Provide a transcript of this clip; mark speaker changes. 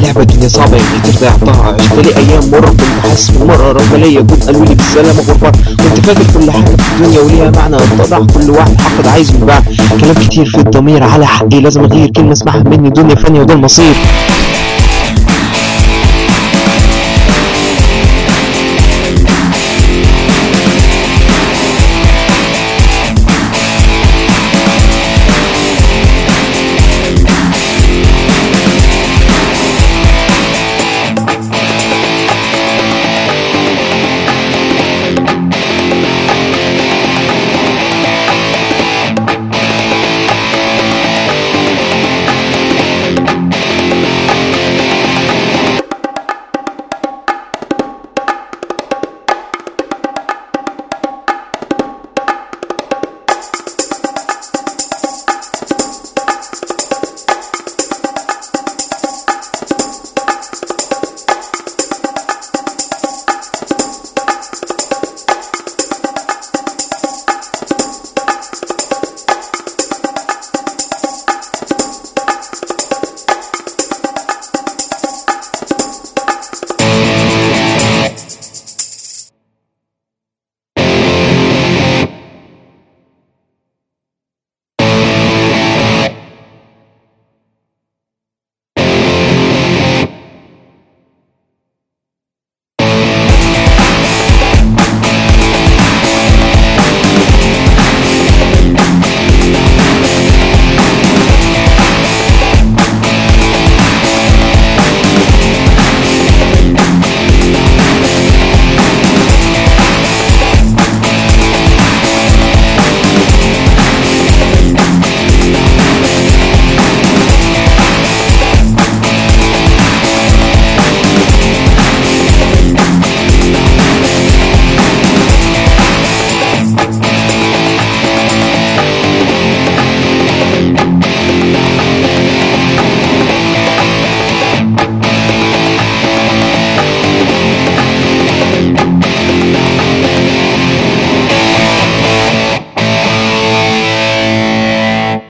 Speaker 1: اللعبة الدنيا صعبة يمكن كتير ضيعتها عشت لي أيام مرة كنت حاسس بمرة رغم ليا جم قالوا لي بالسلامة غربة كنت فاكر كل حاجة في الدنيا وليها معنى اتضح كل واحد حقد عايز يباع كلام كتير في الضمير على حقي لازم أغير كلمة اسمعها مني دنيا فانية وده المصير